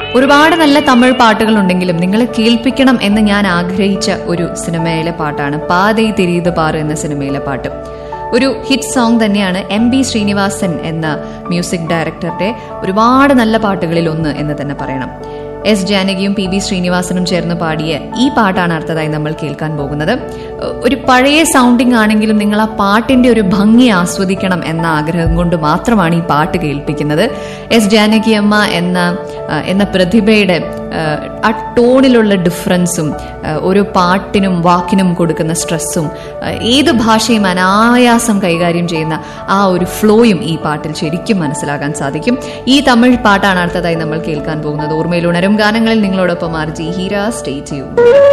ഒരുപാട് നല്ല തമിഴ് പാട്ടുകൾ ഉണ്ടെങ്കിലും നിങ്ങളെ കേൾപ്പിക്കണം എന്ന് ഞാൻ ആഗ്രഹിച്ച ഒരു സിനിമയിലെ പാട്ടാണ് പാതൈ തിരീത് പാറ് എന്ന സിനിമയിലെ പാട്ട് ഒരു ഹിറ്റ് സോങ് തന്നെയാണ് എം ബി ശ്രീനിവാസൻ എന്ന മ്യൂസിക് ഡയറക്ടറുടെ ഒരുപാട് നല്ല പാട്ടുകളിൽ ഒന്ന് എന്ന് തന്നെ പറയണം എസ് ജാനകിയും പി ബി ശ്രീനിവാസനും ചേർന്ന് പാടിയ ഈ പാട്ടാണ് അടുത്തതായി നമ്മൾ കേൾക്കാൻ പോകുന്നത് ഒരു പഴയ സൗണ്ടിങ് ആണെങ്കിലും നിങ്ങൾ ആ പാട്ടിന്റെ ഒരു ഭംഗി ആസ്വദിക്കണം എന്ന ആഗ്രഹം കൊണ്ട് മാത്രമാണ് ഈ പാട്ട് കേൾപ്പിക്കുന്നത് എസ് ജാനകി അമ്മ എന്ന ആ, എന്ന പ്രതിഭയുടെ ആ, ആ ടോണിലുള്ള ഡിഫറൻസും ആ, ഓരോ പാട്ടിനും വാക്കിനും കൊടുക്കുന്ന സ്ട്രെസ്സും ആ, ഏത് ഭാഷയും അനായാസം കൈകാര്യം ചെയ്യുന്ന ആ ഒരു ഫ്ലോയും ഈ പാട്ടിൽ ശരിക്കും മനസ്സിലാക്കാൻ സാധിക്കും ഈ തമിഴ് പാട്ടാണ് അടുത്തതായി നമ്മൾ കേൾക്കാൻ പോകുന്നത് ഓർമ്മയിൽ ഉണരും ഗാനങ്ങളിൽ നിങ്ങളോടൊപ്പം ആർ ജി ഹീര സ്റ്റേ ചെയ്യൂ